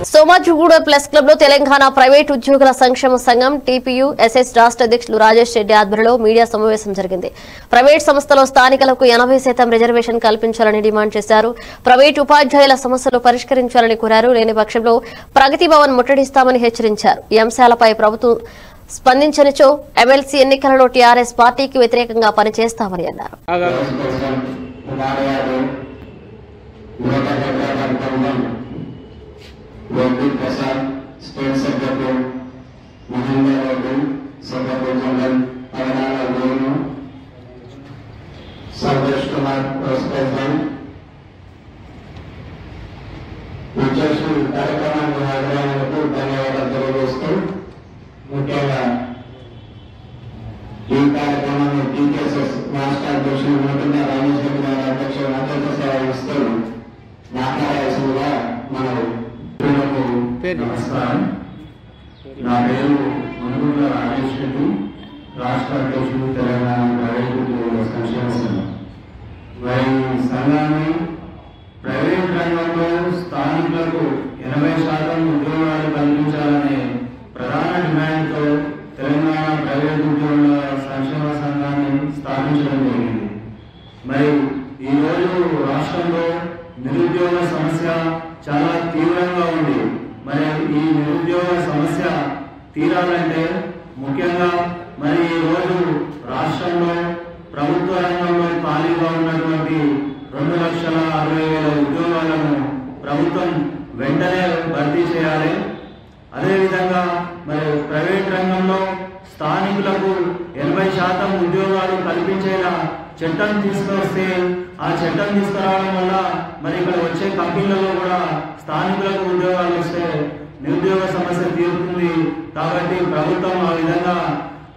Somajiguda plus club లో Telangana private ఉద్యోగుల సంక్షేమ సంఘం టీపీయూ ఎస్ఎస్ రాష్ట్ర అధ్యక్షులు రాజేష్ రెడ్డి ఆధ్వర్యంలో మీడియా సమావేశం జరిగింది ప్రైవేట్ సంస్థలో స్థానికులకు ఎనభై శాతం రిజర్వేషన్ కల్పించాలని డిమాండ్ చేశారు ప్రైవేట్ ఉపాధ్యాయుల సమస్యలు పరిష్కరించాలని కోరారు లేని పక్షంలో ప్రగతి భవన్ ముట్టడిస్తామని హెచ్చరించారు ఈ అంశాలపై ప్రభుత్వం స్పందించనిచో ఎమ్మెల్సీ ఎన్నికలలో టీఆర్ఎస్ పార్టీకి వ్యతిరేకంగా పనిచేస్తామని అన్నారు Reddy Prasad state secretary Mahender Reddy secretary general Pavanala Venu Santosh Kumar vice president అధ్యక్షులు కార్యక్రమానికి హాజరైనందుకు ధన్యవాదాలు తెలియజేస్తూ ముఖ్యంగా ఈ కార్యక్రమాన్ని టీకేఎస్ఎస్ రాష్ట్ర అధ్యక్షులు నూతన రమేష్ రెడ్డి గారి అధ్యక్షులు అధ్యక్ష సేవ ఇస్తూ మాట్లాడాల్సిందిగా మనం నమస్కారం నా పేరు మనుగుల రాజేష్ రెడ్డి రాష్ట్ర అధ్యక్షుడు తెలంగాణ ప్రైవేట్ ఉద్యోగుల సంక్షేమ సంఘం మరి ఈ సంఘాన్ని ప్రైవేట్ రంగంలో స్థానికులకు ఎనభై శాతం ఉద్యోగాలు కల్పించాలనే ప్రధాన డిమాండ్తో తెలంగాణ ప్రైవేట్ ఉద్యోగుల సంక్షేమ సంఘాన్ని స్థాపించడం జరిగింది మరి ఈ రోజు రాష్ట్రంలో నిరుద్యోగ సమస్య చాలా తీవ్రంగా ఉంది మరి ఈ నిరుద్యోగ సమస్య తీరాలంటే ముఖ్యంగా మరి ఈ రోజు రాష్ట్రంలో ప్రభుత్వ రంగంలో ఖాళీగా ఉన్నటువంటి రెండు లక్షల అరవై వేల ఉద్యోగాలను ప్రభుత్వం వెంటనే భర్తీ చేయాలి అదేవిధంగా మరి ప్రైవేట్ రంగంలో స్థానికులకు ఎనభై శాతం ఉద్యోగాలు కల్పించేలా చట్టం తీసుకొస్తే ఆ చట్టం తీసుకురావడం వల్ల మరి ఇక్కడ వచ్చే కంపెనీలలో కూడా స్థానికులకు ఉద్యోగాలు వస్తే నిరుద్యోగ సమస్య తీరుతుంది కాబట్టి ప్రభుత్వం ఆ విధంగా